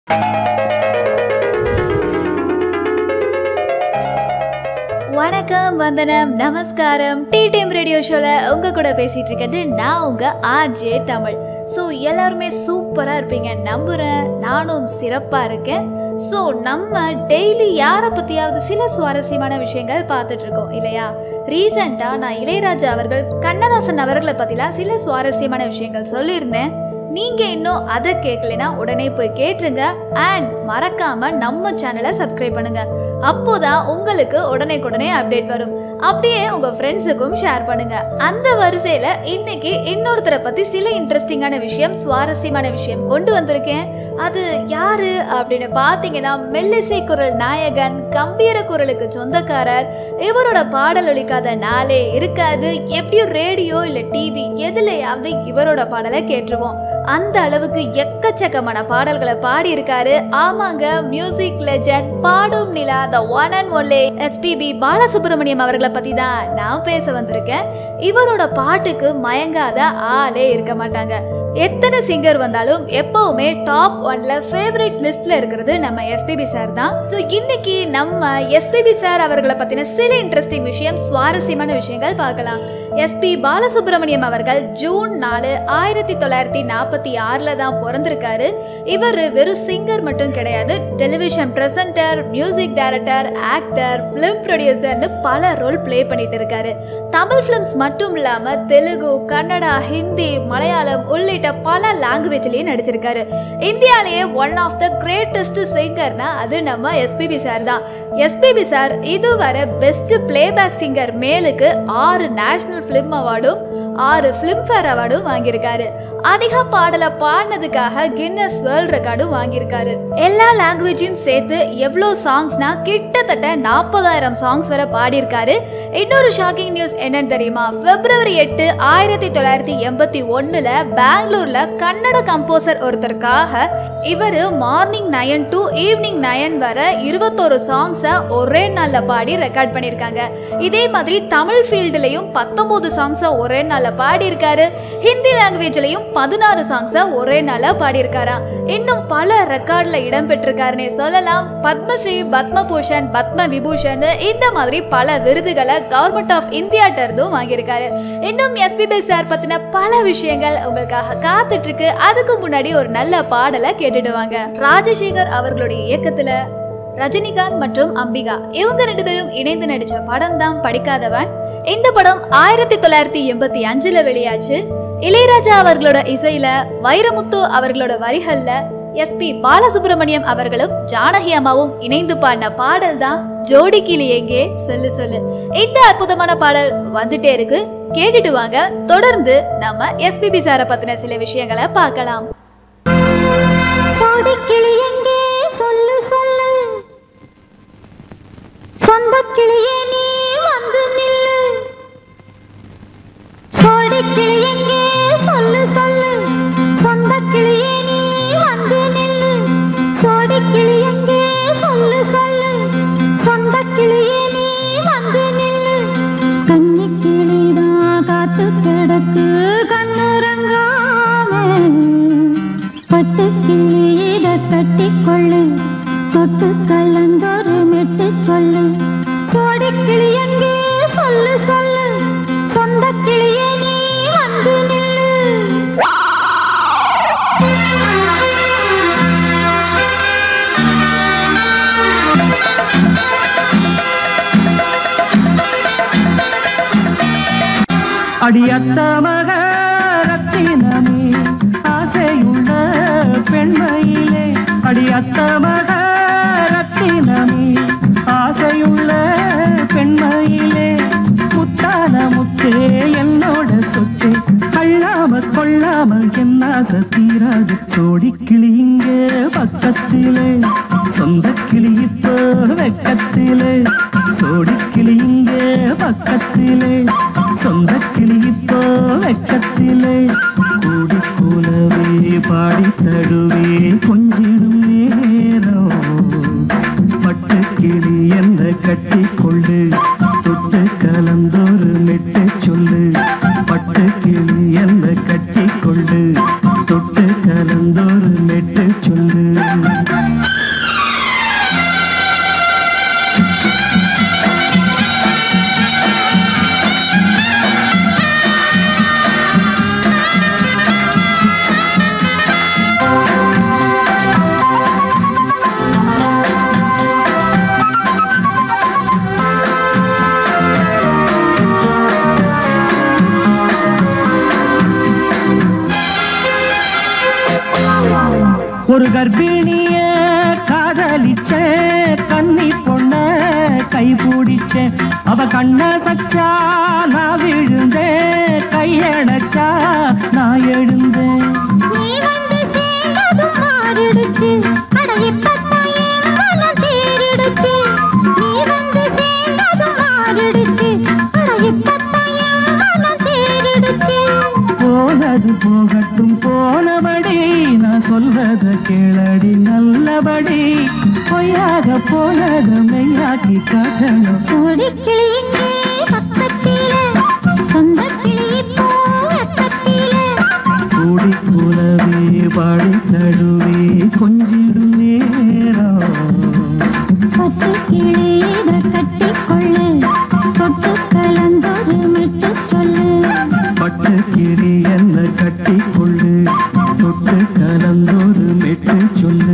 வணக்கம் வந்தனம் நமஸ்காரம் டி டைம் ரேடியோ ஷோல உங்க கூட பேசிட்டு இருக்கிறது நான் உங்க ஆர்ஜே தமிழ் ஸோ எல்லாருமே சூப்பரா இருப்பீங்க நம்புறேன் நானும் சிறப்பா இருக்கேன் ஸோ நம்ம டெய்லி யாரை பத்தியாவது சில சுவாரஸ்யமான விஷயங்கள் பார்த்துட்டு இருக்கோம் இல்லையா ரீசெண்டாக நான் இளையராஜா அவர்கள் கண்ணதாசன் அவர்களை பத்திலாம் சில சுவாரஸ்யமான விஷயங்கள் சொல்லியிருந்தேன் நீங்க இன்னும் அதை கேட்கலைன்னா உடனே போய் கேட்டுருங்க அண்ட் மறக்காம நம்ம சேனலை சப்ஸ்கிரைப் பண்ணுங்க அப்போதான் உங்களுக்கு உடனே உடனே அப்டேட் வரும் அப்படியே உங்க ஃப்ரெண்ட்ஸுக்கும் ஷேர் பண்ணுங்க அந்த வரிசையில இன்னைக்கு இன்னொருத்தரை பத்தி சில இன்ட்ரெஸ்டிங்கான விஷயம் சுவாரஸ்யமான விஷயம் கொண்டு வந்திருக்கேன் அது யாரு அப்படின்னு பாத்தீங்கன்னா மெல்லிசை குரல் நாயகன் கம்பீர குரலுக்கு சொந்தக்காரர் இவரோட பாடல் ஒலிக்காத நாளே இருக்காது எப்படியும் ரேடியோ இல்ல டிவி எதுலயாவது இவரோட பாடலை கேட்டுருவோம் அந்த அளவுக்கு எக்கச்சக்கமான பாடல்களை பாடி இருக்காரு ஆமாங்க மியூசிக் லெஜண்ட் பாடும் நிலா the one and only SPB Balasubrahmanyam அவர்களை பத்தி தான் நான் பேச வந்திருக்கேன் இவரோட பாட்டுக்கு மயங்காத ஆளே இருக்க மாட்டாங்க எத்தனை சிங்கர் வந்தாலும் எப்பவுமே டாப் ஒன்ல ஃபேவரட் லிஸ்ட்ல இருக்கிறது நம்ம எஸ்பிபி சார் தான் ஸோ இன்னைக்கு நம்ம எஸ்பிபி சார் அவர்களை பத்தின சில இன்ட்ரெஸ்டிங் விஷயம் சுவாரஸ்யமான விஷயங்கள் பார்க்கலாம் எஸ்பி பாலசுப்ரமணியம் அவர்கள் ஜூன் நாலு ஆயிரத்தி தொள்ளாயிரத்தி நாற்பத்தி ஆறில் தான் பிறந்திருக்காரு இவர் வெறும் சிங்கர் மட்டும் கிடையாது television presenter music director actor film ப்ரொடியூசர்னு பல ரோல் ப்ளே பண்ணிட்டு இருக்காரு தமிழ் ஃபிலிம்ஸ் மட்டும் இல்லாமல் தெலுங்கு கன்னடா ஹிந்தி மலையாளம் உள்ளிட்ட பல லாங்குவேஜ்லேயும் நடிச்சிருக்காரு இந்தியாலேயே ஒன் ஆஃப் த கிரேட்டஸ்ட் சிங்கர்னா அது நம்ம எஸ்பிபி சார் தான் எஸ்பிபி சார் இதுவரை பெஸ்ட் பிளேபேக் சிங்கர் மேலுக்கு ஆறு நேஷனல் ஃபிலிம் அவார்டும் ஆறு ஃபிலிம்ஃபேர் அவார்டும் வாங்கியிருக்காரு அதிக பாடலை பாடினதுக்காக கின்னஸ் வேர்ல்ட் ரெக்கார்டும் வாங்கியிருக்காரு எல்லா லாங்குவேஜையும் சேர்த்து எவ்வளோ சாங்ஸ்னா கிட்டத்தட்ட நாற்பதாயிரம் சாங்ஸ் வரை பாடியிருக்காரு இன்னொரு ஷாக்கிங் நியூஸ் என்னன்னு தெரியுமா பிப்ரவரி எட்டு ஆயிரத்தி தொள்ளாயிரத்தி எண்பத்தி ஒன்னுல பெங்களூர்ல கன்னட கம்போசர் ஒருத்தருக்காக இவர் morning nine to evening nine வரை இருபத்தோரு சாங்ஸை ஒரே நாளில் பாடி ரெக்கார்ட் பண்ணியிருக்காங்க இதே மாதிரி தமிழ் ஃபீல்டுலையும் பத்தொம்போது சாங்ஸை ஒரே நாளில் பாடியிருக்காரு ஹிந்தி லாங்குவேஜ்லையும் பதினாறு சாங்ஸை ஒரே நாளில் பாடியிருக்காராம் இன்னும் பல ரெக்கார்டில் இடம் பெற்றிருக்காருன்னே சொல்லலாம் பத்மஸ்ரீ பத்மபூஷன் பத்ம விபூஷன் இந்த மாதிரி பல விருதுகளை கவர்மெண்ட் ஆஃப் இந்தியாட்ட இருந்தும் வாங்கியிருக்காரு இன்னும் எஸ்பிபி சார் பத்தின பல விஷயங்கள் உங்களுக்காக காத்துட்டு இருக்கு அதுக்கு முன்னாடி ஒரு நல்ல பாடலை கேட்டுட்டு வாங்க ராஜசேகர் அவர்களுடைய இயக்கத்துல ரஜினிகாந்த் மற்றும் அம்பிகா இவங்க ரெண்டு பேரும் இணைந்து நடிச்ச படம் தான் படிக்காதவன் இந்த படம் ஆயிரத்தி தொள்ளாயிரத்தி எண்பத்தி அஞ்சுல வெளியாச்சு இளையராஜா அவர்களோட இசையில வைரமுத்து அவர்களோட வரிகள்ல எஸ்பி பாலசுப்ரமணியம் அவர்களும் ஜானகி அம்மாவும் இணைந்து பாடின பாடல் தான் ஜோடி கிளி எங்கே சொல்லு சொல்லு இந்த அற்புதமான பாடல் வந்துட்டே இருக்கு கேட்டுட்டு வாங்க தொடர்ந்து நம்ம எஸ்பிபி சாரை பத்தின சில விஷயங்களை பார்க்கலாம் கோடிக்கிளி எங்கே சொல்லு சொல்லு சொந்தக் கிளியே நீ வந்து நில்லு கோடிக்கிளி எங்கே சொல்லு சொல்லு சொந்தக் கிளியே நீ வந்து நில்லு கோடிக்கிளி எங்கே சொல்லு சொல்லு சொந்தக் கிளியே நீ வந்து நில்லு கன்னி கிளிதான் காத்து கிடக்கு கண்ணுறங்காம பட்டு கிளியிட கட்டிக்கொள்ளு தொட்டு கலந்தொரு மெட்டு சொல்லு கோடி கிளி எங்கே சொல்லு சொல்லு சொந்த கிளியே நீ வந்து நில்லு அடியத்த மகரத்தினமே ஆசையுள்ள பெண்மையிலே அடியத்த மகரத்தினமே ஆசையுள்ள பெண்மையிலே முத்தான முத்தே என்னோட சொத்து அள்ளாம கொள்ளாம என்ன தீராது சோடி கிளி இங்கே பக்கத்திலே சொந்த கிளி இப்போ வெக்கத்திலே சோடி கிளி இங்கே பக்கத்திலே சொந்த கிளி இப்போ வெக்கத்திலே கூடி கூலவே பாடி தடுவே கொஞ்சிடும் நேரம் பட்டு கிளி என்ன கட்டி கொண்டு தொட்டு கலந்தொரு மெட்டு சொல்லு பட்டு கிளி என்ன கட்டி கொண்டு தொட்டு கலந்தொரு மெட்டு சொல்லு கர்ப்பிணிய காதலிச்ச கன்னி பொண்ண கை பிடிச்சேன் அவ கண்ண சச்சா நான் விழுந்தேன் கையடைச்சா நான் எழுந்தேன் நீ வந்து சேர்ந்ததும் மாறிடுச்சு அட இப்பத்தான் என் மனம் தேறிடுச்சு நீ வந்து சேர்ந்ததும் மாறிடுச்சு அட இப்பத்தான் என் மனம் தேறிடுச்சு போனது போகட்டும் போனபடி நான் சொல்றத கேளடி நல்லபடி பொய்யாக போனது மெய்யாக்கி காட்டணும் கோடிக்கிளி இங்கே பக்கத்தில சொந்த கிளி இப்போ வெக்கத்தில கூடி குலவே பாடி தழுவே கொஞ்சிடும் நேரம் பட்டு கிளியிட கட்டிக்கொள்ளு தொட்டு கலந்தொரு மெட்டு சொல்லு பட்டு கிளி என்ன கட்டி கொள்ளு தொட்டு கலந்தொரு மெட்டு சொல்லு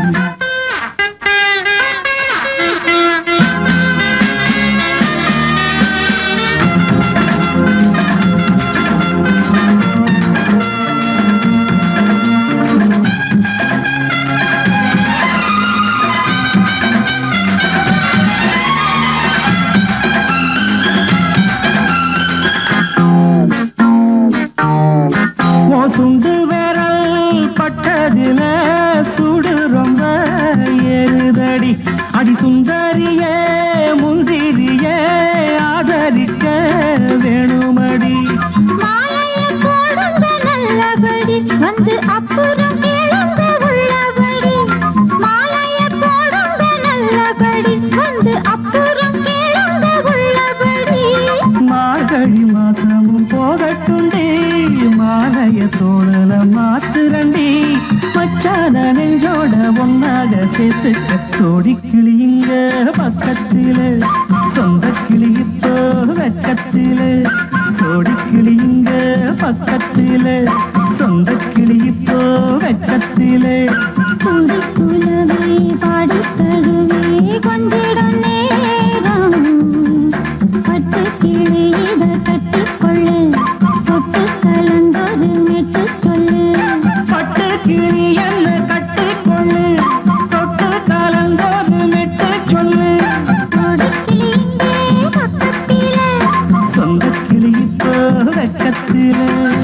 உன் சுண்டு விரல் பட்டதில சுடு ரொம்ப ஏறுதடி அடி சுந்தரியே முந்திரியே ஆதரிக்க வேணுமடி மாலைய போடுங்க நல்லபடி வந்து அப்புறம் கேளுங்க உள்ளபடி மாலைய போடுங்க நல்லபடி வந்து அப்புறம் கேளுங்க உள்ளபடி மார்கழி மாசமும் போகட்டுண்டி மாலைய தோழல மாத்துரண்டி மச்சான நெஞ்சோட ஒன்னாக சேர்த்துக்க சோடி கிளியுங்க பக்கத்தில சொந்த கிளி இப்போ வெக்கத்தில சோடி கிளியுங்க பக்கத்தில சொந்த கிளி இப்போ வெக்கத்தில குடி குலவே பாடி தழுவே கொஞ்சிடும் நேரம் பட்டு கிளியிட கட்டிக்கொள்ளு தொட்டு கலந்தொரு மெட்டு சொல்லு பட்டு கிளி என்ன கட்டிக்கொள்ளு தொட்டு கலந்தோடு மெட்டு சொல்லு கொடிக்கிளி இங்கே பக்கத்தில சொந்த கிளி இப்போ வெக்கத்தில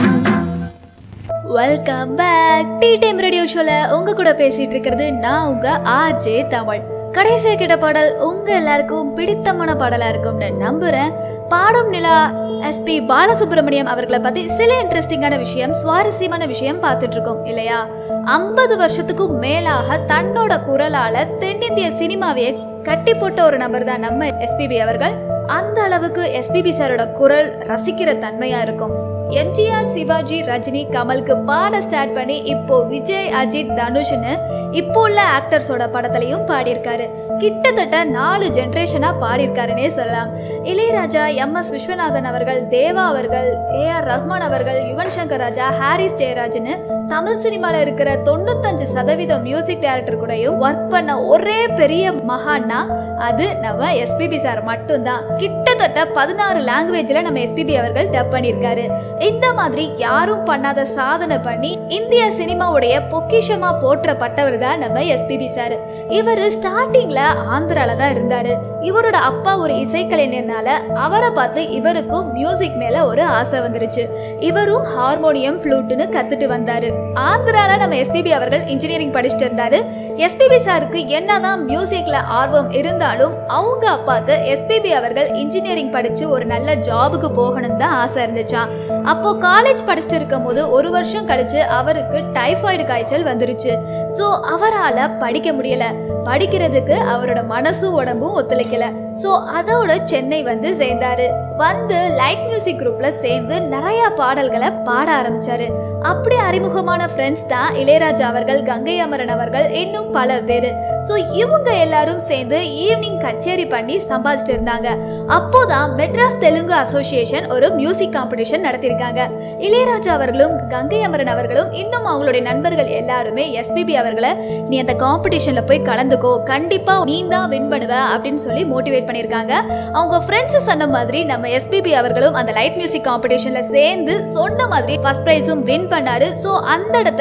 welcome back T time radio ஷோல உங்க கூட பேசிட்டு இருக்கிறது நான் உங்க ஆர்ஜே தமிழ் கடைசியா கிட்ட பாடல் உங்க எல்லாருக்கும் பிடித்தமான பாடலா இருக்கும்னு நம்புறேன் பாடும் நிலா எஸ்பி பாலசுப்ரமணியம் அவர்களை பத்தி சில இன்ட்ரெஸ்டிங்கான விஷயம் சுவாரஸ்யமான விஷயம் பார்த்துட்டு இருக்கோம் இல்லையா ஐம்பது வருஷத்துக்கும் மேலாக தன்னோட குரலால தென்னிந்திய சினிமாவையே கட்டி போட்ட ஒரு நபர் தான் நம்ம எஸ்பிபி அவர்கள் அந்த அளவுக்கு எஸ்பிபி சாரோட குரல் ரசிக்கிற தன்மையா இருக்கும் எம்ஜிஆர் சிவாஜி ரஜினி கமலுக்கு பாட ஸ்டார்ட் பண்ணி இப்போ விஜய் அஜித் தனுஷ்னு இப்போ உள்ள ஆக்டர்ஸோட படத்துலையும் பாடியிருக்காரு கிட்டத்தட்ட நாலு ஜென்ரேஷனா பாடியிருக்காருன்னே சொல்லலாம் இளையராஜா எம் எஸ் விஸ்வநாதன் அவர்கள் தேவா அவர்கள் ஏ ஆர் ரஹ்மான் அவர்கள் யுவன் சங்கர் ராஜா ஹாரிஸ் ஜெயராஜ்னு தமிழ் சினிமால இருக்கிற தொண்ணூத்தஞ்சு சதவீதம் மியூசிக் டைரக்டர் கூடயும் ஒர்க் பண்ண ஒரே பெரிய மகான்னா அது நம்ம எஸ்பிபி சார் மட்டும்தான் கிட்டத்தட்ட பதினாறு லாங்குவேஜ்ல நம்ம எஸ்பிபி அவர்கள் டப் பண்ணியிருக்காரு இந்த மாதிரி யாரும் பண்ணாத சாதனை பண்ணி இந்திய சினிமாவுடைய பொக்கிஷமா போற்றப்பட்டவர் தான் நம்ம எஸ்பிபி சார் இவர் ஸ்டார்டிங்ல ஆந்திரால தான் இருந்தாரு இவரோட அப்பா ஒரு இசைக்கலைஞர்னால அவரை பார்த்து இவருக்கும் மியூசிக் மேல ஒரு ஆசை வந்துருச்சு இவரும் ஹார்மோனியம் ஃப்ளூட்னு கத்துட்டு வந்தாரு ஆந்திரால நம்ம எஸ்பிபி அவர்கள் இன்ஜினியரிங் படிச்சுட்டு இருந்தாரு எஸ்பிபி சாருக்கு என்னதான் மியூசிக்ல ஆர்வம் இருந்தாலும் அவங்க அப்பாவுக்கு எஸ்பிபி அவர்கள் இன்ஜினியரிங் படிச்சு ஒரு நல்ல ஜாபுக்கு போகணும்னு தான் ஆசை இருந்துச்சாம் அப்போ காலேஜ் படிச்சுட்டு இருக்கும்போது ஒரு வருஷம் கழிச்சு அவருக்கு டைஃபாய்டு காய்ச்சல் வந்துருச்சு ஸோ அவரால் படிக்க முடியல படிக்கிறதுக்கு அவரோட மனசும் உடம்பும் ஒத்துழைக்கல ஸோ அதோட சென்னை வந்து சேர்ந்தாரு வந்து லைட் மியூசிக் குரூப்ல சேர்ந்து நிறைய பாடல்களை பாட ஆரம்பிச்சாரு அப்படி அறிமுகமான ஃப்ரெண்ட்ஸ் தான் இளையராஜா அவர்கள் கங்கை அமரன் அவர்கள் இன்னும் பல பேர் ஸோ இவங்க எல்லாரும் சேர்ந்து ஈவினிங் கச்சேரி பண்ணி சம்பாதிச்சிட்டு இருந்தாங்க அப்போதான் மெட்ராஸ் தெலுங்கு அசோசியேஷன் ஒரு மியூசிக் காம்படிஷன் நடத்தியிருக்காங்க இளையராஜா அவர்களும் கங்கை அமரன் அவர்களும் இன்னும் அவங்களுடைய நண்பர்கள் எல்லாருமே எஸ்பிபி அவர்களை நீ அந்த காம்படிஷன்ல போய் கலந்துக்கோ கண்டிப்பா நீ தான் வின் பண்ணுவ அப்படின்னு சொல்லி மோட்டிவேட் பண்ணியிருக்காங்க அவங்க ஃப்ரெண்ட்ஸ் சொன்ன மாதிரி நம்ம எஸ்பிபி அவர்களும் அந்த லைட் மியூசிக் காம்படிஷன்ல சேர்ந்து சொன்ன மாதிரி ஃபர்ஸ்ட் ப்ரைஸும் வின் பண்ணாரு ஸோ அந்த இடத்துல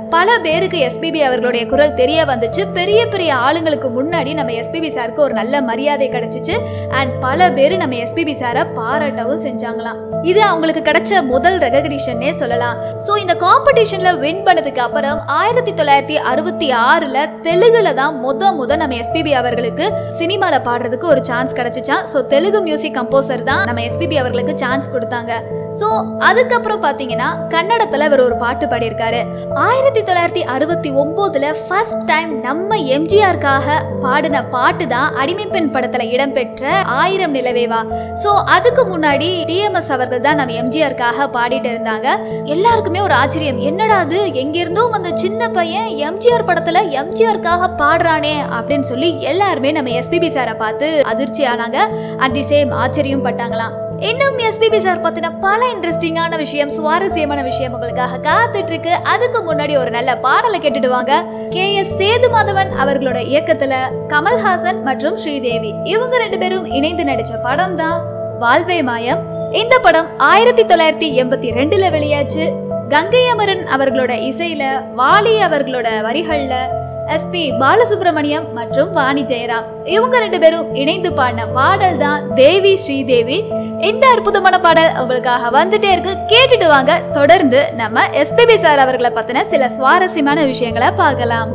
பல பேருக்கு எஸ்பிபி அவர்களுடைய குரல் தெரிய வந்துச்சு பெரிய பெரிய ஆளுங்களுக்கு முன்னாடி நம்ம எஸ்பிபி சாருக்கு ஒரு நல்ல மரியாதை கிடைச்சிச்சு அண்ட் பல பேர் நம்ம எஸ்பிபி சாரை பாராட்டவும் செஞ்சாங்களாம் இது அவங்களுக்கு கிடைச்ச முதல் ரெகக்னிஷன்னே சொல்லலாம் ஸோ இந்த காம்படிஷன்ல வின் பண்ணதுக்கு அப்புறம் ஆயிரத்தி தொள்ளாயிரத்தி அறுபத்தி ஆறுல தெலுங்குல தான் முத முத நம்ம எஸ்பிபி அவர்களுக்கு சினிமால பாடுறதுக்கு ஒரு சான்ஸ் கிடைச்சிச்சா ஸோ தெலுங்கு மியூசிக் கம்போசர் தான் நம்ம எஸ்பிபி அவர்களுக்கு சான்ஸ் கொடுத்தாங்க ஸோ அதுக்கப்புறம் பார்த்தீங்கன்னா கன்னடத்தில் இவர் ஒரு பாட்டு பாடியிருக்காரு ஆயிரத்தி தொள்ளாயிரத்தி அறுபத்தி ஒம்போதுல ஃபர்ஸ்ட் டைம் நம்ம எம்ஜிஆருக்காக பாடின பாட்டு தான் அடிமைப்பெண் படத்துல இடம்பெற்ற ஆயிரம் நிலவேவா ஸோ அதுக்கு முன்னாடி டிஎம்எஸ் அவர்கள் தான் நம்ம எம்ஜிஆருக்காக பாடிட்டு இருந்தாங்க எல்லாருக்குமே ஒரு ஆச்சரியம் என்னடா அது எங்கிருந்தோ வந்த சின்ன பையன் எம்ஜிஆர் படத்துல எம்ஜிஆருக்காக பாடுறானே அப்படின்னு சொல்லி எல்லாருமே நம்ம எஸ்பிபி சாரை பார்த்து அதிர்ச்சி ஆனாங்க அட் தி சேம் ஆச்சரியம் பட்டாங்களாம் இன்னும் எஸ்பிபி சார் பத்தின பல இன்ட்ரெஸ்டிங்கான விஷயம் சுவாரஸ்யமான விஷயம் உங்களுக்காக காத்துட்டு இருக்கு அதுக்கு முன்னாடி ஒரு நல்ல பாடலை கேட்டுட்டு வாங்க கே எஸ் சேது மாதவன் அவர்களோட இயக்கத்துல கமல்ஹாசன் மற்றும் ஸ்ரீதேவி இவங்க ரெண்டு பேரும் இணைந்து நடிச்ச படம் தான் வாழ்வே மாயம் இந்த படம் ஆயிரத்தி தொள்ளாயிரத்தி எண்பத்தி ரெண்டுல வெளியாச்சு கங்கை அமரன் அவர்களோட இசையில வாலி அவர்களோட வரிகள்ல எஸ்பி பாலசுப்ரமணியம் மற்றும் வாணி ஜெயராம் இவங்க ரெண்டு பேரும் இணைந்து பாடின பாடல் தான் தேவி ஸ்ரீதேவி இந்த அற்புதமான பாடல் உங்களுக்காக வந்துட்டே இருக்கு கேட்டுட்டு வாங்க தொடர்ந்து நம்ம எஸ்பிபி சார் அவர்களை பத்தின சில சுவாரஸ்யமான விஷயங்களை பார்க்கலாம்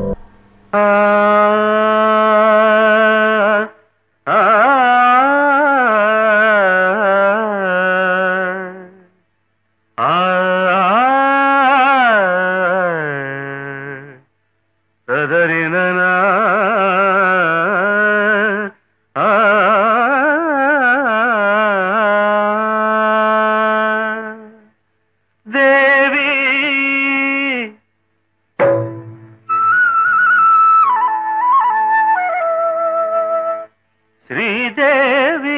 தேவி ஸ்ரீதேவி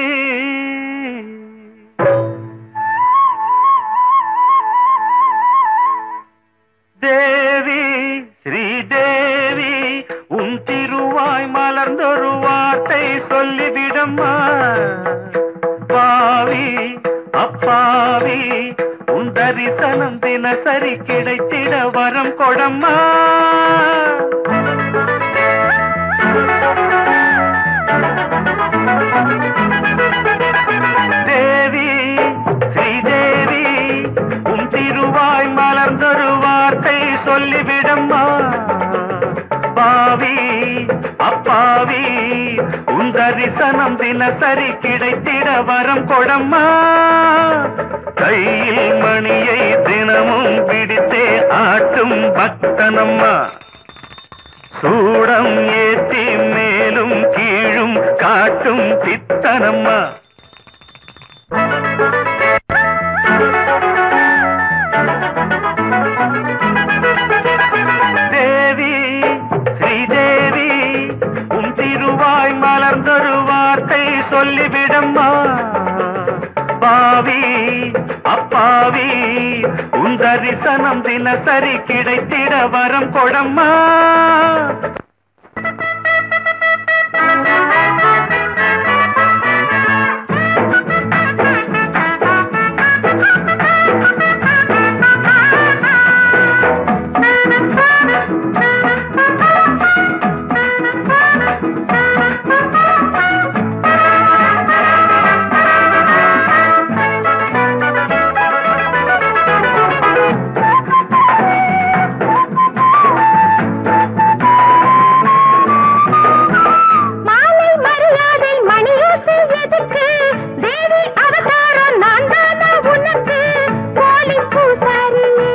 தேவி ஸ்ரீதேவி உன் திருவாய் மலர்ந்தொரு வார்த்தை சொல்லிவிடம்மா பாவி அப்பாவி உன் தரிசனம் தினசரி கிடைத்திட வரம் கொடம்மா தேவி ஸ்ரீதேவி உன் திருவாய் மலர்ந்தொரு வார்த்தை சொல்லிவிடம்மா பாவி அப்பாவி உன் தரிசனம் தினசரி கிடைத்திட வரம் கொடம்மா கையில் மணியை தினமும் பிடித்தே ஆட்டும் பக்தனம்மா சூடம் ஏத்தி மேலும் கீழும் காட்டும் பித்தனம்மா தேவி ஸ்ரீதேவி உன் திருவாய் மலர்ந்தொரு வார்த்தை சொல்லிவிடம்மா பாவி அப்பாவி உன் தரிசனம் தினசரி கிடைத்திட வரம் கொடம்மா மாலை மரியாதை மணியோசை எதுக்கு தேவி அவதாரம் நான் தானா உனக்கு போலி பூசாரியே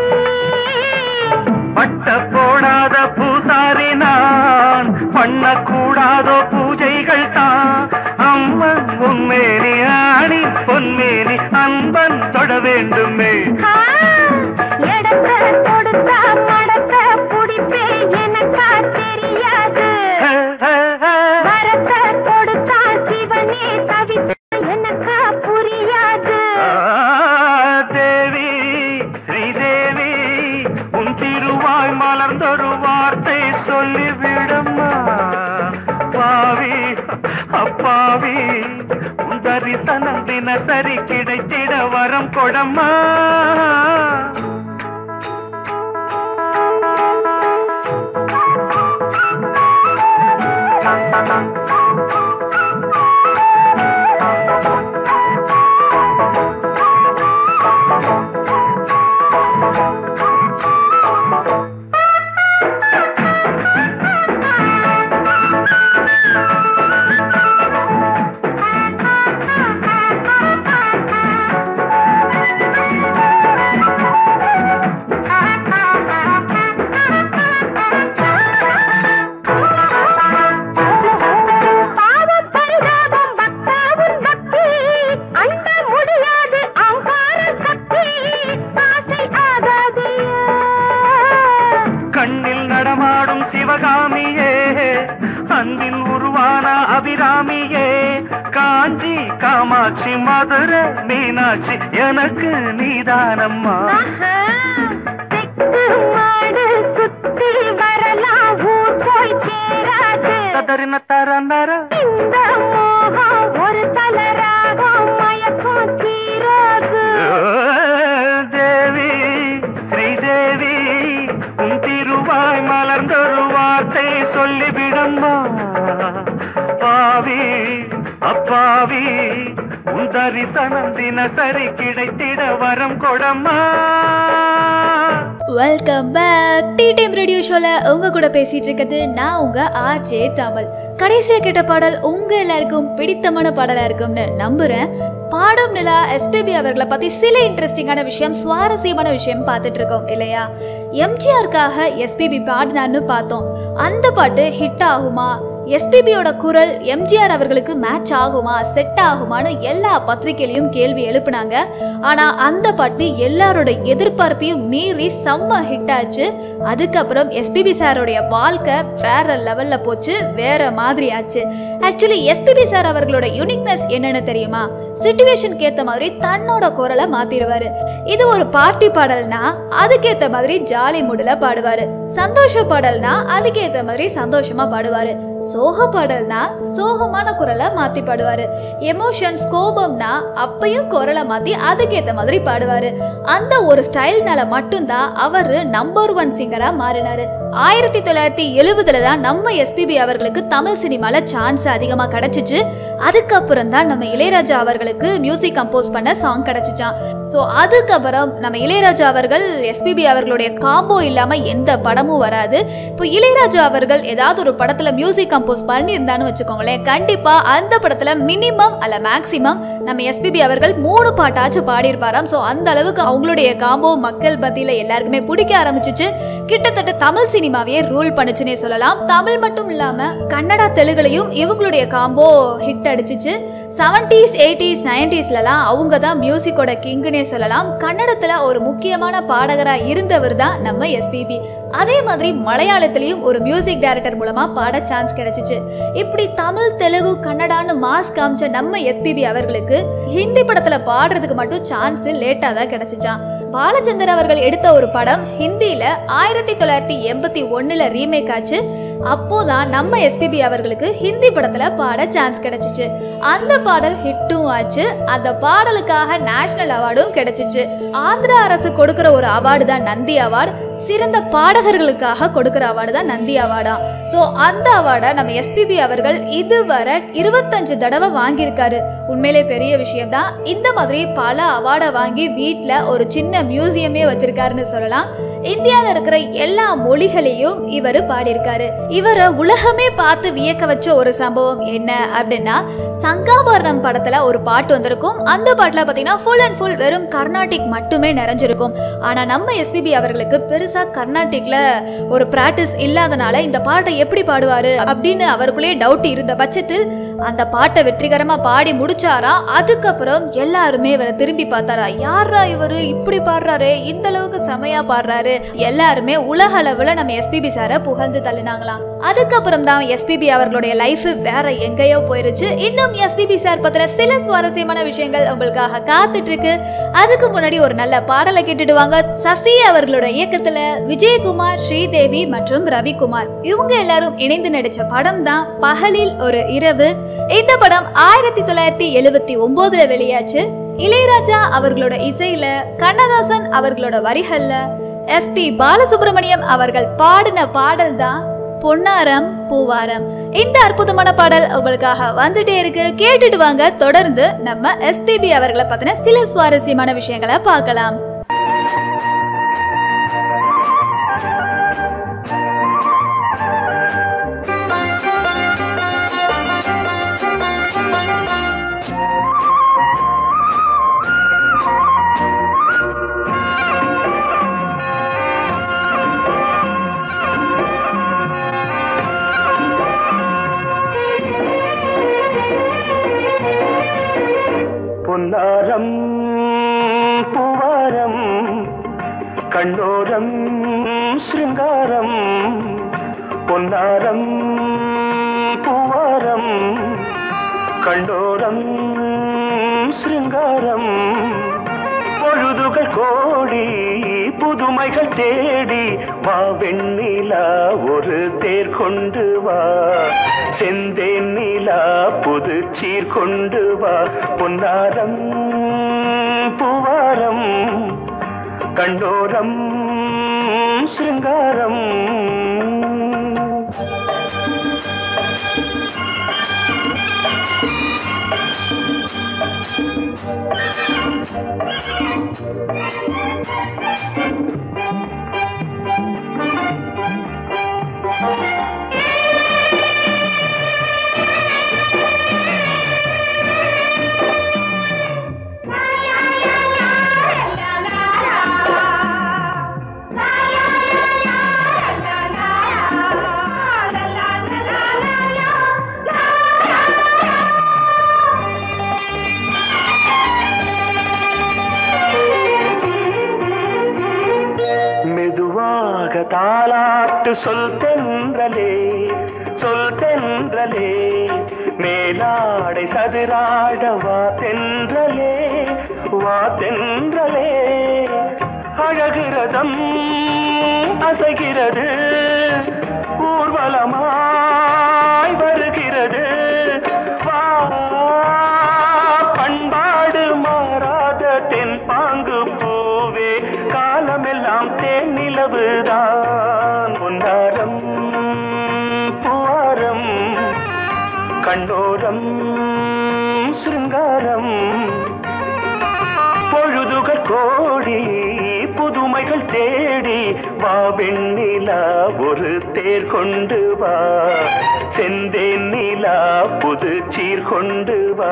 பட்ட போடாத பூசாரி நான் பண்ணக்கூடாதோ பூஜைகள் தான் அம்மன் உன்மேனி ஆணி பொன்மேனி அன்பன் தொட வேண்டுமே ஆ, இடத்த கொடுத்தா மடத்த புடிப்பே எனக்கா தெரியாது ஹே, ஹே, ஹே. வரத்த கொடுத்தா சிவனே தவித்த எனக்கா புரியாது ஆ, தேவி ஸ்ரீதேவி உன் திருவாய் மலர்ந்தொரு வார்த்தை சொல்லிவிடம்மா பாவி அப்பாவி உன் தரிசனம் தினசரி கிடைத்திட வரம் கொடம்மா அன்பின் உருவான அபிராமியே காஞ்சி காமாட்சி மதுரை மீனாட்சி எனக்கு நீதானம்மா ஆஹா, தெக்கு மாடு சுத்தி வரலாம் ஊர் போய் சேராது ததறின தரநர இந்த மோகம் ஒரு தலராகம் மயக்கம் தீராது தேவி ஸ்ரீதேவி உன் திருவாய் மலர்ந்தொரு வார்த்தை சொல்லிவிடம்மா பாவி அப்பாவி உன் தரிசனம் தினசரி கிடைத்திட வரம் கொடம்மா welcome back T time radio ஷோல உங்க கூட பேசிட்டு இருக்கிறது நான் உங்க ஆர்ஜே தமிழ் கடைசியா கேட்ட பாடல் உங்க எல்லாருக்கும் பிடித்தமான பாடலா இருக்கும்னு நம்புறேன் பாடும் நிலா எஸ்பிபி அவர்களை பத்தி சில இன்ட்ரெஸ்டிங்கான விஷயம் சுவாரஸ்யமான விஷயம் பார்த்துட்டு இருக்கோம் இல்லையா எம்ஜிஆருக்காக எஸ்பிபி பாடினார்னு பார்த்தோம் அந்த பாட்டு ஹிட் ஆகுமா எஸ்பிபியோட குரல் எம்ஜிஆர் அவர்களுக்கு மேட்ச் ஆகுமா செட் ஆகுமான்னு எல்லா பத்திரிகையிலையும் கேள்வி எழுப்புனாங்க ஆனா அந்த பாட்டு எல்லாரோட எதிர்பார்ப்பையும் மீறி செம்ம ஹிட் ஆச்சு அதுக்கப்புறம் எஸ்பிபி சாரோடைய வாழ்க்கை வேற லெவல்ல போச்சு வேற மாதிரி ஆச்சு ஆக்சுவலி எஸ்பிபி சார் அவர்களோட யூனிக்னஸ் என்னன்னு தெரியுமா சிச்சுவேஷனுக்கு ஏத்த மாதிரி தன்னோட குரலை மாத்திருவாரு இது ஒரு பார்ட்டி பாடல்னா அதுக்கேத்த மாதிரி ஜாலி மூடுல பாடுவாரு சந்தோஷ பாடல்னா அதுக்கேத்த மாதிரி சந்தோஷமா பாடுவாரு சோக பாடல்னா சோகமான குரலை மாத்தி பாடுவாரு எமோஷன்ஸ் கோபம்னா அப்பயும் குரலை மாத்தி அதுக்கேத்த மாதிரி பாடுவாரு அந்த ஒரு ஸ்டைல்னால மட்டும்தான் அவரு நம்பர் ஒன் சிங்கரா மாறினாரு ஆயிரத்தி தொள்ளாயிரத்தி எழுவதுல தான் நம்ம எஸ்பிபி அவர்களுக்கு தமிழ் சினிமால சான்ஸ் அதிகமா கிடைச்சிச்சு அதுக்கப்புறம் தான் நம்ம இளையராஜா அவர்களுக்கு மியூசிக் கம்போஸ் பண்ண சாங் கிடைச்சிச்சான் ஸோ அதுக்கப்புறம் நம்ம இளையராஜா அவர்கள் எஸ்பிபி அவர்களுடைய காம்போ இல்லாம எந்த படமும் வராது இப்போ இளையராஜா அவர்கள் ஏதாவது ஒரு படத்துல மியூசிக் கம்போஸ் பண்ணியிருந்தான்னு வச்சுக்கோங்களேன் கண்டிப்பா அந்த படத்துல மினிமம் அல்ல மேக்சிமம் நம்ம எஸ்பிபி அவர்கள் மூணு பாட்டாச்சும் பாடியிருப்பாராம் ஸோ அந்த அளவுக்கு அவங்களுடைய காம்போ மக்கள் மத்தியில எல்லாருக்குமே பிடிக்க ஆரம்பிச்சிச்சு கிட்டத்தட்ட தமிழ் சினிமாவையே ரூல் பண்ணுச்சுன்னே சொல்லலாம் தமிழ் மட்டும் இல்லாம கன்னடா தெலுங்குலையும் இவங்களுடைய காம்போ ஹிட் அடிச்சிச்சு செவன்டிஸ் எயிட்டிஸ் நைன்டிஸ்லலாம் அவங்க தான் மியூசிக்கோட கிங்குனே சொல்லலாம் கன்னடத்துல ஒரு முக்கியமான பாடகரா இருந்தவர் தான் நம்ம எஸ்பிபி அதே மாதிரி மலையாளத்திலையும் ஒரு மியூசிக் டைரக்டர் மூலமா பாட சான்ஸ் கிடைச்சிச்சு இப்படி தமிழ் தெலுங்கு கன்னடான்னு மாஸ் காமிச்ச நம்ம எஸ்பிபி அவர்களுக்கு ஹிந்தி படத்துல பாடுறதுக்கு மட்டும் சான்ஸ் லேட்டா தான் கிடைச்சிச்சான் பாலச்சந்தர் அவர்கள் எடுத்த ஒரு படம் ஹிந்தியில ஆயிரத்தி தொள்ளாயிரத்தி எண்பத்தி ஒண்ணுல ரீமேக் ஆச்சு அப்போதான் நம்ம எஸ்பிபி அவர்களுக்கு ஹிந்தி படத்துல பாட சான்ஸ் கிடைச்சிச்சு அந்த பாடல் ஹிட்டும் ஆச்சு அந்த பாடலுக்காக நேஷனல் அவார்டும் கிடைச்சிச்சு ஆந்திரா அரசு கொடுக்கிற ஒரு அவார்டு தான் நந்தி அவார்டு சிறந்த பாடகர்களுக்காக கொடுக்கிற அவார்டு தான் நந்தி அவார்டா ஸோ அந்த அவார்டை நம்ம எஸ்பிபி அவர்கள் இதுவரை இருபத்தஞ்சு தடவை வாங்கியிருக்காரு உண்மையிலே பெரிய விஷயம் தான் இந்த மாதிரி பல அவார்டை வாங்கி வீட்டில் ஒரு சின்ன மியூசியமே வச்சிருக்காருன்னு சொல்லலாம் இந்தியாவில் இருக்கிற எல்லா மொழிகளையும் இவர் பாடியிருக்காரு இவரை உலகமே பார்த்து வியக்க வச்ச ஒரு சம்பவம் என்ன அப்படின்னா சங்காபரணம் படத்துல ஒரு பாட்டு வந்திருக்கும் அந்த பாட்டுல பாத்தீங்கன்னா ஃபுல் அண்ட் ஃபுல் வெறும் கர்நாடிக் மட்டுமே நிறைஞ்சிருக்கும் ஆனா நம்ம எஸ்பிபி அவர்களுக்கு பெருசா கர்நாடிக்ல ஒரு பிராக்டிஸ் இல்லாதனால இந்த பாட்டை எப்படி பாடுவாரு அப்படின்னு அவருக்குள்ளே டவுட் இருந்த பட்சத்தில் அந்த பாட்டை வெற்றிகரமா பாடி முடிச்சாரா அதுக்கப்புறம் எல்லாருமே இவரை திரும்பி பார்த்தாரா யாரா இவரு இப்படி பாடுறாரு இந்த அளவுக்கு செமையா பாடுறாரு எல்லாருமே உலக அளவுல நம்ம எஸ்பிபி சாரை புகழ்ந்து தள்ளினாங்களாம் அதுக்கப்புறம் தான் எஸ்பிபி அவர்களுடைய லைஃப் வேற எங்கேயோ போயிருச்சு இன்னும் எஸ்பிபி சார் பத்தின சில சுவாரஸ்யமான விஷயங்கள் உங்களுக்காக காத்துட்டு இருக்கு அதுக்கு முன்னாடி ஒரு நல்ல பாடலை கேட்டுட்டு வாங்க சசி அவர்களோட இயக்கத்துல விஜயகுமார் ஸ்ரீதேவி மற்றும் ரவிக்குமார் இவங்க எல்லாரும் இணைந்து நடிச்ச படம் தான் பகலில் ஒரு இரவு இந்த படம் ஆயிரத்தி தொள்ளாயிரத்தி எழுபத்தி ஒன்பதுல வெளியாச்சு இளையராஜா அவர்களோட இசையில கண்ணதாசன் அவர்களோட வரிகள்ல எஸ்பி பாலசுப்ரமணியம் அவர்கள் பாடின பாடல் தான் பொன்னாரம் பூவாரம் இந்த அற்புதமான பாடல் உங்களுக்காக வந்துட்டே இருக்கு கேட்டுட்டு வாங்க தொடர்ந்து நம்ம எஸ்பிபி அவர்களை பத்தின சில சுவாரஸ்யமான விஷயங்களை பார்க்கலாம் பொன்னாரம் பூவாரம் கண்ணோரம் சிருங்காரம் பொன்னாரம் கண்டோரம் சிருங்காரம் பொழுதுகள் கோடி புதுமைகள் தேடி வா வெண்ணிலா ஒரு தேர் கொண்டு வா செந்தேன் நிலா புது சீர் கொண்டு வா பொன்னாரம் பூவாரம் கண்டோரம் சிருங்காரம் மெதுவாக தாலாட்டு சொல் தென்றலே சொல் தென்றலே மேலாடை சதுராட வா தென்றலே வா தென்றலே அழகிறதம் அசைகிறது ஊர்வலமாய் வருகிறது வா பண்பாடு மாறாத தென் பாங்கு பூவே காலமெல்லாம் தேன் நிலவுதான் பொன்னாரம் பூவாரம் கண்ணோரம் சிருங்காரம் பொழுதுகள் கோடி புதுமைகள் தேடி வா வெண்ணிலா ஒரு தேர் கொண்டு வா செந்தேன் நிலா புது சீர் கொண்டு வா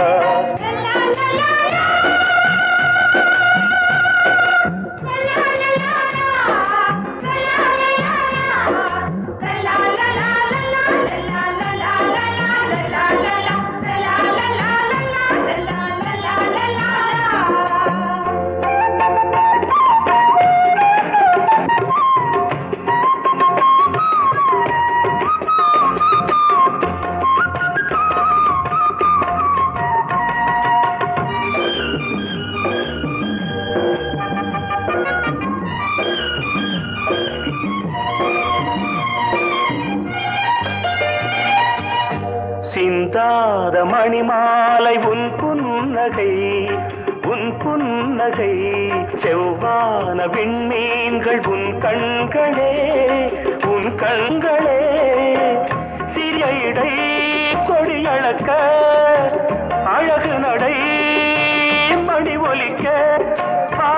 சிந்தாத மணிமாலை உன் புன்னகை உன் புன்னகை செவ்வான விண்மீன்கள் உன் கண்களே உன் கண்களே சிறிய இடை கொடியளக்க அழகு நடை மணி ஒலிக்க ஆ,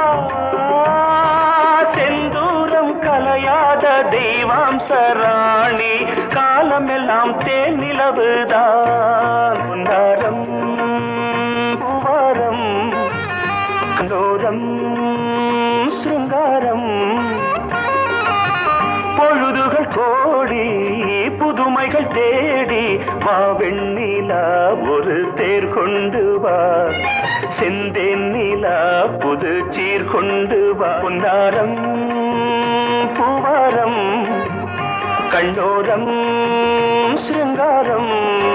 செந்தூரம் கலையாத தெய்வாம்ச ராணி காலமெல்லாம் தேன் நிலவுதான் பொன்னாரம் பூவாரம் கண்டோரம் சிருங்காரம் பொழுதுகள் கோடி புதுமைகள் தேடி வா வெண்ணிலா ஒரு தேர் கொண்டு வா செந்தேன் நிலா புது சீர் கொண்டு வா பொன்னாரம் பூவாரம் கண்டோரம் சிருங்காரம்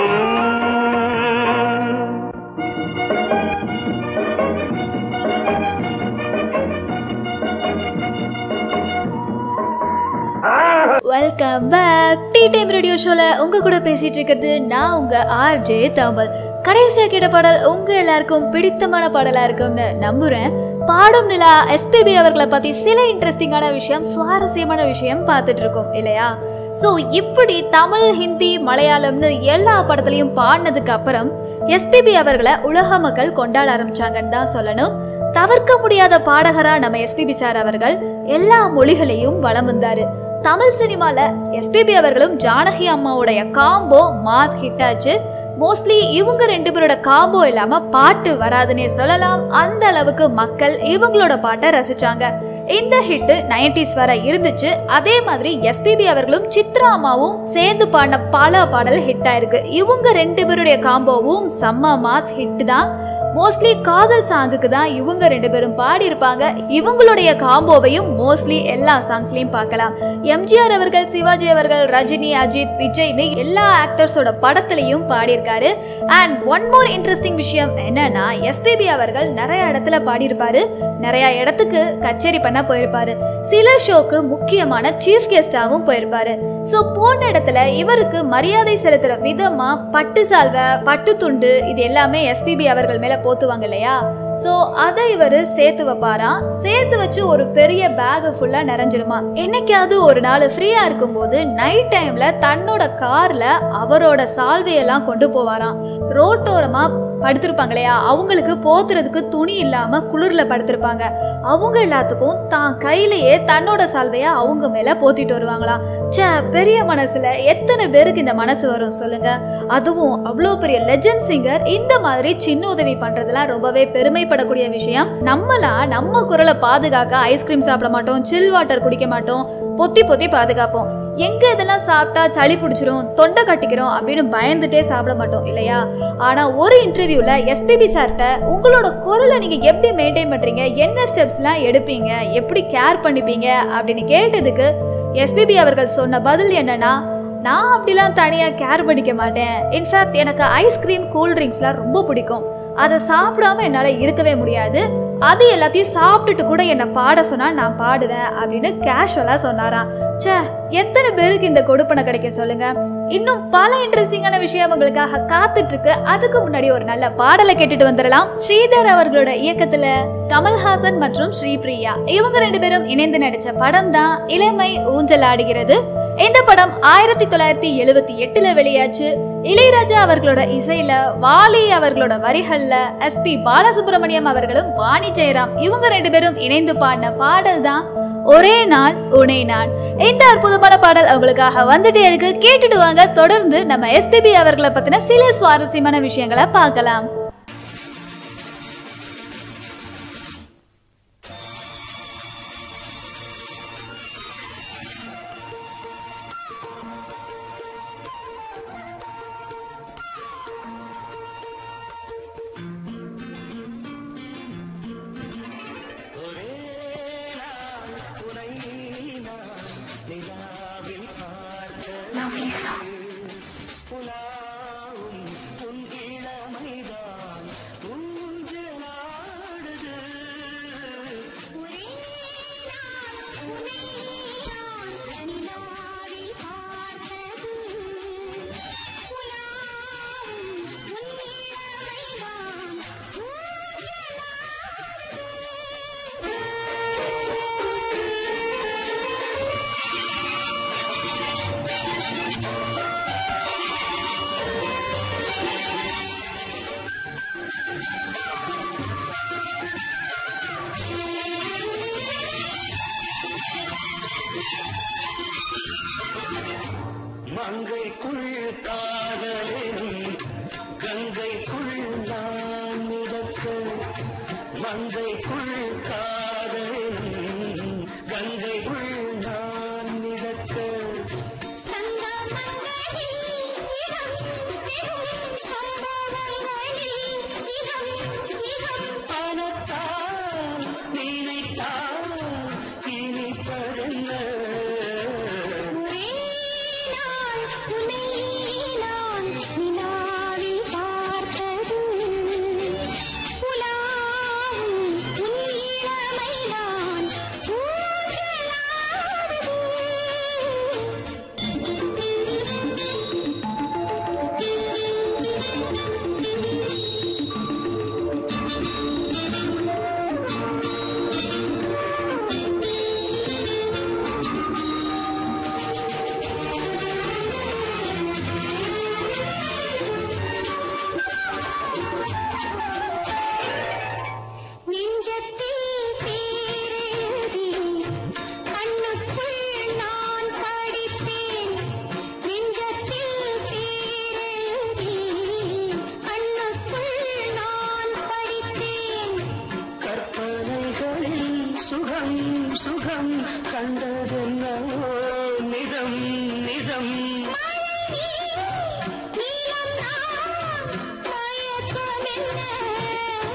welcome back T time radio ஷோல உங்க கூட பேசிட்டு இருக்கிறது நான் உங்க ஆர்ஜே தமிழ் கடைசியா கேட்ட பாடல் உங்க எல்லாருக்கும் பிடித்தமான பாடலா இருக்கும்னு நம்புறேன் பாடும் நிலா எஸ்பிபி அவர்களை பத்தி சில இன்ட்ரெஸ்டிங்கான விஷயம் சுவாரஸ்யமான விஷயம் பார்த்துட்டு இருக்கோம் இல்லையா ஸோ இப்படி தமிழ் ஹிந்தி மலையாளம்னு எல்லா படத்துலையும் பாடினதுக்கு அப்புறம் எஸ்பிபி அவர்களை உலக மக்கள் கொண்டாட ஆரம்பிச்சாங்கன்னு தான் சொல்லணும் தவிர்க்க முடியாத பாடகரா நம்ம எஸ்பிபி சார் அவர்கள் எல்லா மொழிகளையும் வலம் வந்தாரு தமிழ் சினிமால எஸ்பிபி அவர்களும் ஜானகி அம்மாவுடைய காம்போ மாஸ் ஹிட் ஆச்சு மோஸ்ட்லி இவங்க ரெண்டு பேரோட காம்போ இல்லாம பாட்டு வராதுன்னே சொல்லலாம் அந்த அளவுக்கு மக்கள் இவங்களோட பாட்டை ரசிச்சாங்க இந்த ஹிட் நைன்டிஸ் வர இருந்துச்சு அதே மாதிரி எஸ்பிபி அவர்களும் சித்ரா அம்மாவும் சேர்ந்து பாடின பல பாடல் ஹிட் ஆயிருக்கு இவங்க ரெண்டு பேருடைய காம்போவும் செம்ம மாஸ் ஹிட் தான் மோஸ்ட்லி காதல் சாங்குக்கு தான் இவங்க ரெண்டு பேரும் பாடியிருப்பாங்க இவங்களுடைய காம்போவையும் மோஸ்ட்லி எல்லா சாங்ஸ்லயும் பார்க்கலாம் எம்ஜிஆர் அவர்கள் சிவாஜி அவர்கள் ரஜினி அஜித் விஜய்னு எல்லா ஆக்டர்ஸோட படத்துலயும் பாடியிருக்காரு அண்ட் ஒன் மோர் இன்ட்ரெஸ்டிங் விஷயம் என்னன்னா எஸ்பிபி அவர்கள் நிறைய இடத்துல பாடியிருப்பாரு நிறைய இடத்துக்கு கச்சேரி பண்ண போயிருப்பாரு சில ஷோக்கு முக்கியமான சீஃப் கெஸ்டாவும் போயிருப்பாரு ஸோ போன இடத்துல இவருக்கு மரியாதை செலுத்துற விதமா பட்டு சால்வை பட்டு துண்டு இது எல்லாமே எஸ்பிபி அவர்கள் மேல போத்துவாங்க இல்லையா ஸோ அதை இவர் சேர்த்து வைப்பாராம் சேர்த்து வச்சு ஒரு பெரிய பேக் ஃபுல்லா நிறைஞ்சிருமா என்னைக்காவது ஒரு நாள் ஃப்ரீயா இருக்கும்போது நைட் டைம்ல தன்னோட கார்ல அவரோட சால்வையெல்லாம் கொண்டு போவாராம் ரோட்டோரமா படுத்திருப்பாங்க இல்லையா அவங்களுக்கு போத்துறதுக்கு துணி இல்லாம குளிர்ல படுத்திருப்பாங்க அவங்க எல்லாத்துக்கும் தான் கையிலேயே தன்னோட சால்வைய அவங்க மேல போத்திட்டு வருவாங்களாம் ச்சே பெரிய மனசுல எத்தனை பேருக்கு இந்த மனசு வரும் சொல்லுங்க அதுவும் அவ்வளோ பெரிய லெஜண்ட் சிங்கர் இந்த மாதிரி சின்ன உதவி பண்றதுலாம் ரொம்பவே பெருமைப்படக்கூடிய விஷயம் நம்மளாம் நம்ம குரலை பாதுகாக்க ஐஸ்கிரீம் சாப்பிட மாட்டோம் சில் வாட்டர் குடிக்க மாட்டோம் பொத்தி பொத்தி பாதுகாப்போம் எங்க இதெல்லாம் சாப்பிட்டா சளி பிடிச்சிரும் தொண்டை கட்டிக்கிறோம் அப்படின்னு பயந்துட்டே சாப்பிட மாட்டோம் இல்லையா ஆனா ஒரு இன்டர்வியூல எஸ்பிபி சார்கிட்ட உங்களோட குரலை நீங்க எப்படி மெயின்டைன் பண்றீங்க என்ன ஸ்டெப்ஸ்லாம் எடுப்பீங்க எப்படி கேர் பண்ணிப்பீங்க அப்படின்னு கேட்டதுக்கு எஸ்பிபி அவர்கள் சொன்ன பதில் என்னன்னா நான் அப்படிலாம் தனியாக கேர் பண்ணிக்க மாட்டேன் இன்ஃபேக்ட் எனக்கு ஐஸ்கிரீம் கூல்ட்ரிங்க்ஸ்லாம் ரொம்ப பிடிக்கும் அதை சாப்பிடாம என்னால் இருக்கவே முடியாது அது எல்லாத்தையும் சாப்பிட்டுட்டு கூட என்னை பாட சொன்னால் நான் பாடுவேன் அப்படின்னு கேஷுவலாக சொன்னாராம் ச்சே எத்தனை பேருக்கு இந்த கொடுப்பனை கிடைக்க சொல்லுங்க இன்னும் பல இன்ட்ரெஸ்டிங்கான விஷயம் உங்களுக்காக காத்துட்டு இருக்கு அதுக்கு முன்னாடி ஒரு நல்ல பாடலை கேட்டுட்டு வந்துடலாம் ஸ்ரீதர் அவர்களோட இயக்கத்துல கமல்ஹாசன் மற்றும் ஸ்ரீபிரியா இவங்க ரெண்டு பேரும் இணைந்து நடிச்ச படம் தான் இளமை ஊஞ்சல் ஆடுகிறது இந்த படம் ஆயிரத்தி தொள்ளாயிரத்தி எழுவத்தி எட்டுல வெளியாச்சு இளையராஜா அவர்களோட இசையில வாலி அவர்களோட வரிகள்ல எஸ் பி பாலசுப்ரமணியம் அவர்களும் வாணி ஜெயராம் இவங்க ரெண்டு பேரும் இணைந்து பாடின பாடல் தான் ஒரே நாள் உனே நாள் இந்த அற்புதமான பாடல் உங்களுக்காக வந்துட்டே இருக்கு கேட்டுட்டு வாங்க தொடர்ந்து நம்ம எஸ்பிபி அவர்களை பத்தின சில சுவாரஸ்யமான விஷயங்களை பார்க்கலாம் மங்கைக்குள் காதலின் கங்கைக்குள் நான் மிதக்க மங்கைக்குள் காதலின் கங்கைக்குள் நான் மிதக்க பணத்தால் நினைத்தால் இனிப்பதென்ன நெஞ்சத்தில் பேரெழுதி கண்ணுக்குள் நான் படிப்பேன் நெஞ்சத்தில் பேரெழுதி கண்ணுக்குள் நான் படிப்பேன் கற்பனைகளில் சுகம் சுகம் கண்டதென்னவோ நிதம் நிதம் நீலம் நான் மயக்கம் என்ன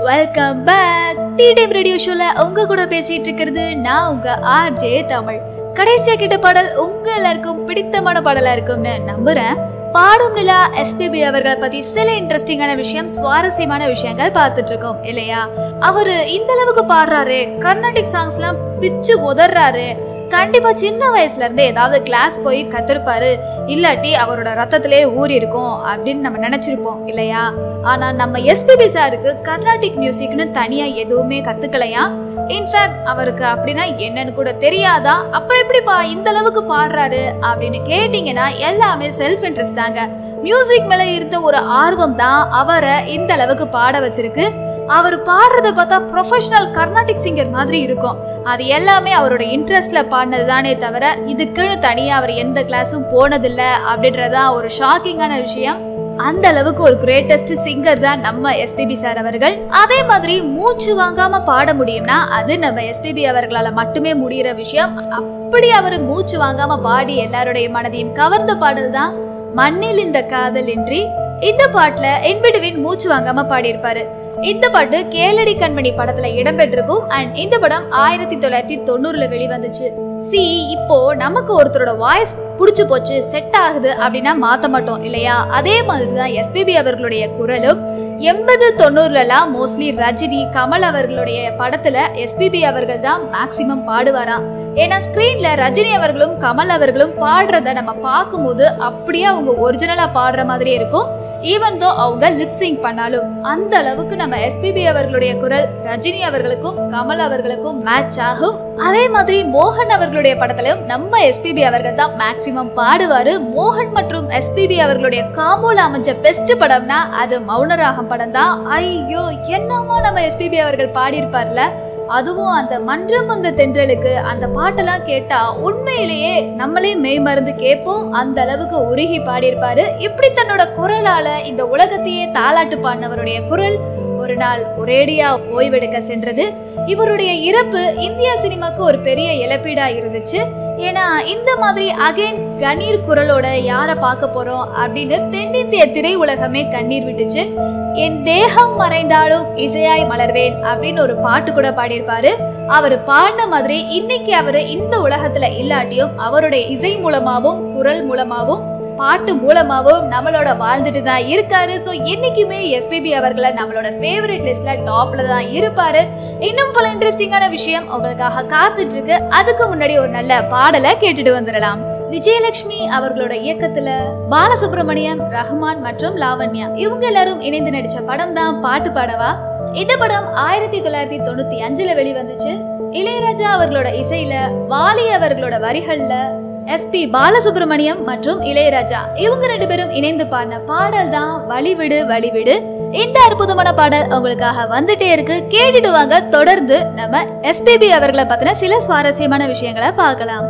welcome back T time radio ஷோல உங்க கூட பேசிட்டு இருக்கிறது நான் உங்க ஆர்ஜே தமிழ் கடைசியா கிட்ட பாடல் உங்க எல்லாருக்கும் பிடித்தமான பாடலா இருக்கும்னு நம்புறேன் பாடும் நிலா எஸ்பிபி அவர்களை பத்தி சில இன்ட்ரெஸ்டிங்கான விஷயம் சுவாரஸ்யமான விஷயங்கள் பார்த்துட்டு இருக்கோம் இல்லையா அவரு இந்த அளவுக்கு பாடுறாரு கர்நாடிக் சாங்ஸ் எல்லாம் பிச்சு உதறாரு கண்டிப்பா சின்ன வயசுல இருந்து ஏதாவது கிளாஸ் போய் கத்திருப்பாரு இல்லாட்டி அவரோட ரத்தத்திலே ஊறி இருக்கும் அப்படின்னு நம்ம நினைச்சிருப்போம் இல்லையா ஆனா நம்ம எஸ்பிபி சாருக்கு கர்நாடிக் மியூசிக்னு தனியா எதுவுமே கத்துக்கலையா இன்ஃபேக்ட் அவருக்கு அப்படின்னா என்னன்னு கூட தெரியாதா அப்புறம் எப்படிப்பா இந்த அளவுக்கு பாடுறாரு அப்படின்னு கேட்டீங்கன்னா எல்லாமே செல்ஃப் இன்ட்ரெஸ்ட் தாங்க மியூசிக் மேல இருந்த ஒரு ஆர்வம் தான் அவரை இந்த அளவுக்கு பாட வச்சிருக்கு அவர் பாடுறத பார்த்தா ப்ரொஃபஷனல் கர்நாடிக் சிங்கர் மாதிரி இருக்கும் அது எல்லாமே அவரோட இன்ட்ரெஸ்ட்ல பாடினது தானே தவிர இதுக்குன்னு தனியா அவர் எந்த கிளாஸும் போனதில்ல அப்படின்றதான் ஒரு ஷாக்கிங்கான விஷயம் அந்த அளவுக்கு ஒரு கிரேட்டஸ்ட் சிங்கர் தான் நம்ம எஸ்பிபி சார் அவர்கள் அதே மாதிரி மூச்சு வாங்காம பாட முடியும்னா அது நம்ம எஸ்பிபி அவர்களால மட்டுமே முடியிற விஷயம் அப்படி அவர் மூச்சு வாங்காம பாடி எல்லாருடைய மனதையும் கவர்ந்த பாடல் தான் மண்ணில் இந்த காதல் இன்றி இந்த பாட்டுல இன்பிடுவின் மூச்சு வாங்காம பாடியிருப்பாரு இந்த பாட்டு கேளடி கண்மணி படத்துல இடம்பெற்றிருக்கும் அண்ட் இந்த படம் ஆயிரத்தி தொள்ளாயிரத்தி தொண்ணூறுல வெளிவந்துச்சு சி இப்போ நமக்கு ஒருத்தரோட வாய்ஸ் புடிச்சு போச்சு செட் ஆகுது அப்படின்னா மாத்த மாட்டோம் இல்லையா அதே மாதிரி தான் எஸ்பிபி அவர்களுடைய குரலும் எண்பது தொண்ணூறுலலாம் மோஸ்ட்லி ரஜினி கமல் அவர்களுடைய படத்துல எஸ்பிபி அவர்கள் தான் மேக்சிமம் பாடுவாராம் ஏன்னா ஸ்கிரீன்ல ரஜினி அவர்களும் கமல் அவர்களும் பாடுறத நம்ம பார்க்கும்போது அப்படியே அவங்க ஒரிஜினலா பாடுற மாதிரி இருக்கும் ஈவன் தோ அவங்க லிப்சிங் பண்ணாலும் அந்த அளவுக்கு நம்ம எஸ்பிபி அவர்களுடைய குரல் ரஜினி அவர்களுக்கும் கமல் அவர்களுக்கும் மேட்ச் ஆகும் அதே மாதிரி மோகன் அவர்களுடைய படத்திலும் நம்ம எஸ்பிபி அவர்கள் தான் மேக்சிமம் பாடுவாரு மோகன் மற்றும் எஸ்பிபி அவர்களுடைய காம்போல அமைஞ்ச பெஸ்ட் படம்னா அது மௌனராகம் படம் தான் ஐயோ என்னமா நம்ம எஸ்பிபி அவர்கள் பாடியிருப்பார்ல அதுவும் அந்த மன்றம் வந்த தென்றலுக்கு அந்த பாட்டெல்லாம் கேட்டா உண்மையிலேயே நம்மளே மெய் மறந்து கேட்போம் அந்த அளவுக்கு உருகி பாடியிருப்பாரு இப்படி தன்னோட குரலால இந்த உலகத்தையே தாலாட்டு பாடினவருடைய குரல் ஒரு நாள் ஒரேடியா ஓய்வெடுக்க சென்றது இவருடைய இறப்பு இந்தியா சினிமாக்கு ஒரு பெரிய இழப்பீடா இருந்துச்சு ஏன்னா இந்த மாதிரி அகைன் கணீர் குரலோட யாரை பார்க்க போறோம் அப்படின்னு தென்னிந்திய திரையுலகமே கண்ணீர் விட்டுச்சு என் தேகம் மறைந்தாலும் இசையாய் மலர்வேன் அப்படின்னு ஒரு பாட்டு கூட பாடியிருப்பாரு அவர் பாடின மாதிரி இன்னைக்கு அவரு இந்த உலகத்துல இல்லாட்டியும் அவருடைய இசை மூலமாவும் குரல் மூலமாவும் பாட்டு மூலமாவும் நம்மளோட வாழ்ந்துட்டு தான் இருக்காரு ஸோ என்னைக்குமே எஸ்பிபி அவர்களை நம்மளோட ஃபேவரட் லிஸ்ட்ல டாப்ல தான் இருப்பாரு இன்னும் பல இன்ட்ரெஸ்டிங்கான விஷயம் உங்களுக்காக காத்துட்டு இருக்கு அதுக்கு முன்னாடி ஒரு நல்ல பாடலை கேட்டுட்டு வந்துடலாம் விஜயலட்சுமி அவர்களோட இயக்கத்துல பாலசுப்ரமணியம் ரஹ்மான் மற்றும் லாவண்யா இவங்க எல்லாரும் இணைந்து நடிச்ச படம் தான் பாட்டு பாடவா இந்த படம் ஆயிரத்தி தொள்ளாயிரத்தி தொண்ணூத்தி அஞ்சுல வெளிவந்துச்சு இளையராஜா அவர்களோட இசையில வாலி அவர்களோட வரிகள்ல எஸ்பி பாலசுப்ரமணியம் மற்றும் இளையராஜா இவங்க ரெண்டு பேரும் இணைந்து பாடின பாடல் தான் வழிவிடு வழிவிடு இந்த அற்புதமான பாடல் உங்களுக்காக வந்துட்டே இருக்கு கேட்டுட்டு வாங்க தொடர்ந்து நம்ம எஸ்பிபி அவர்களை பத்தின சில சுவாரஸ்யமான விஷயங்களை பார்க்கலாம்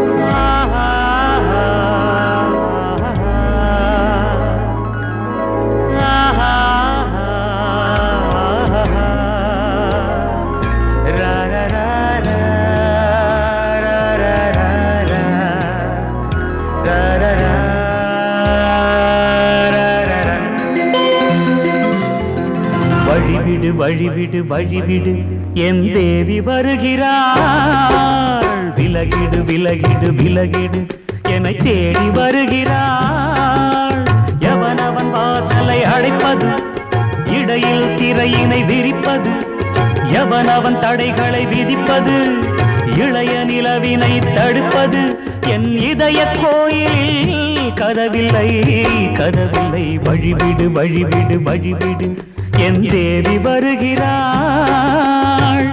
வழிவிடு வழிவிடு வழிவிடு என் தேவி வருகிறாள் விலகிடு விலகிடு விலகிடு என்னை தேடி வருகிறாள் எவனவன் வாசலை அடைப்பது இடையில் திரையினை விரிப்பது எவனவன் தடைகளை விதிப்பது இளைய நிலவினை தடுப்பது என் இதய கோயிலில் கதவில்லை கதவில்லை வழிவிடு வழிவிடு வழிவிடு என் தேவி வருகிறாள்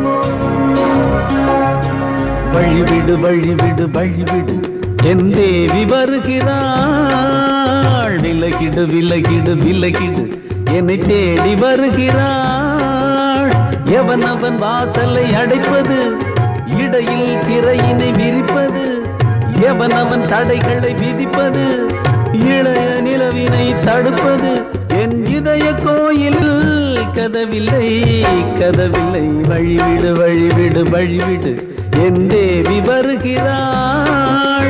வழிவிடு வழிவிடு வழிவிடு என் தேவி வருகிறாள் விலகிடு விலகிடு விலகிடு என்னை தேடி வருகிறாள் எவன் அவன் வாசலை அடைப்பது இடையில் திரையினை விரிப்பது எவன் அவன் தடைகளை விதிப்பது இளைய நிலவினை தடுப்பது என் இதய கோயில் கதவில்லை கதவில்லை வழிவிடு வழிவிடு வழிவிடு என் தேவி வருகிறாள்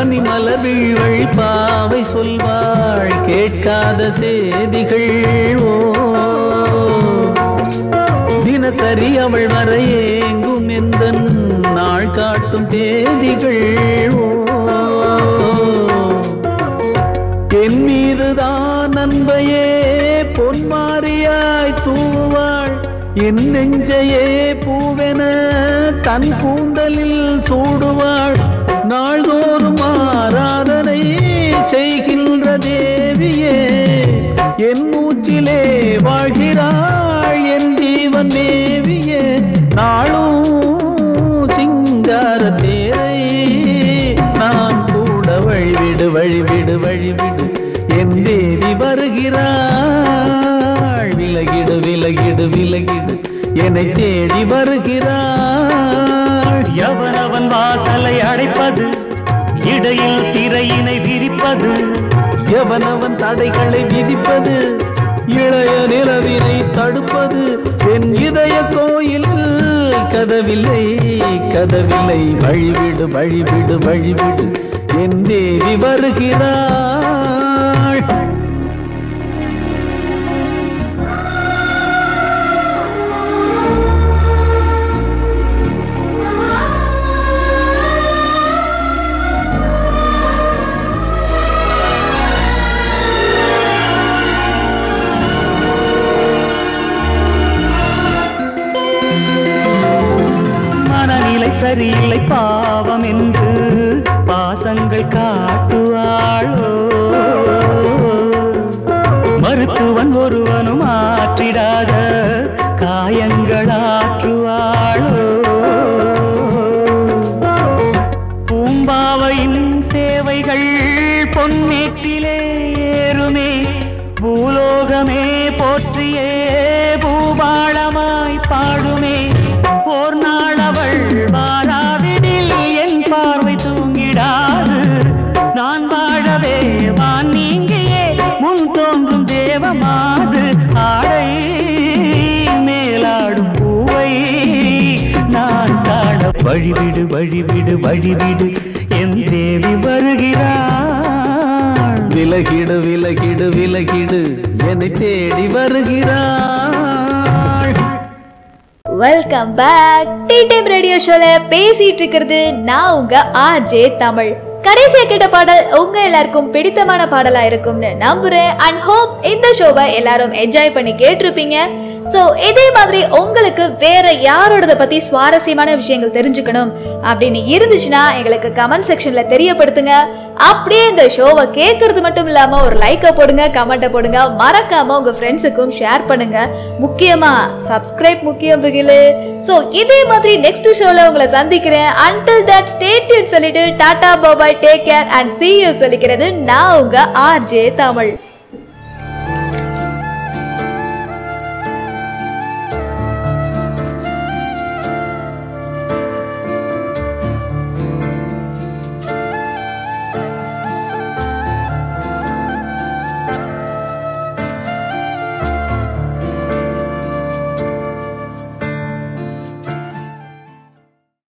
பனிமலர் வீழ்வள் பாவை சொல்வாள் கேட்காத செய்திகள் ஓ தினசரி அவள் வர ஏங்கும் எந்த நாள் காட்டும் தேதிகள் ஓ என் மீதுதான் அன்பையே பொன்மாரியாய் தூவாள் என் நெஞ்சையே பூவென தன் கூந்தலில் சூடுவாள் நாள்தோறும் ஆராதனை செய்கின்ற தேவியே என் மூச்சிலே வாழ்கிறாள் என் ஜீவன் தேவியே நாளும் சிங்கார தேரை நான் கூட வழிவிடு வழிவிடு வழிவிடு என் தேவி வருகிறாள் விலகிடு விலகிடு விலகிடு என்னை தேடி வருகிறாள் எவனவன் வாசலை அடைப்பது இடையில் திரையினை விரிப்பது எவனவன் தடைகளை விதிப்பது இளைய நிலவினை தடுப்பது என் இதய கோயில் கதவில்லை கதவில்லை வழிவிடு வழிவிடு வழிவிடு என் தேவி வருகிறாள் மனநிலை சரியில்லை பாவம் என்று பாசங்கள் காட்டுவாளோ மருத்துவன் ஒருவனும் ஆற்றிடாத காயங்கள் ஆற்றுவாளோ பூம்பாவையின் சேவைகள் பொன்னேட்டிலே ஏறுமே பூலோகமே போற்றியே பூபாளமாய் பாடுமே ஓர் நாள் அவள் வாராவிடில் என் பார்வை தூங்கிடாது நான் வாழவே வான் நீங்கியே முன் தோன்றும் தேவமாது ஆடை மேலாடும் பூவை நான் காண வழிவிடு வழிவிடு வழிவிடு என் தேவி வருகிறாள் விலகிடு விலகிடு விலகிடு என்னை தேடி வருகிறாள் welcome back T time radio ஷோல பேசிட்டு இருக்கிறது நான் உங்க ஆர்ஜே தமிழ் கடைசியா கேட்ட பாடல் உங்க எல்லாருக்கும் பிடித்தமான பாடலா இருக்கும்னு நம்புறேன் அண்ட் ஹோப் இந்த ஷோவை எல்லாரும் என்ஜாய் பண்ணி கேட்டிருப்பீங்க சோ இதே மாதிரி உங்களுக்கு வேற யாரோடத பத்தி சுவாரஸ்யமான விஷயங்கள் தெரிஞ்சுக்கணும் அப்படின்னு இருந்துச்சுன்னா எங்களுக்கு கமெண்ட் செக்ஷன்ல தெரியப்படுத்துங்க அப்படியே இந்த ஷோவை கேட்கறது மட்டும் இல்லாம ஒரு லைக்கை போடுங்க கமெண்ட்டை போடுங்க மறக்காம உங்க ஃப்ரெண்ட்ஸுக்கும் ஷேர் பண்ணுங்க முக்கியமா சப்ஸ்கிரைப் முக்கியம் பிகிலு சோ இதே மாதிரி நெக்ஸ்ட் ஷோல உங்களை சந்திக்கிறேன் அன்டில் தட் ஸ்டேட் சொல்லிட்டு tata bye bye take care and see you சொல்லிக்கிறது நான் உங்க ஆர்ஜே தமிழ்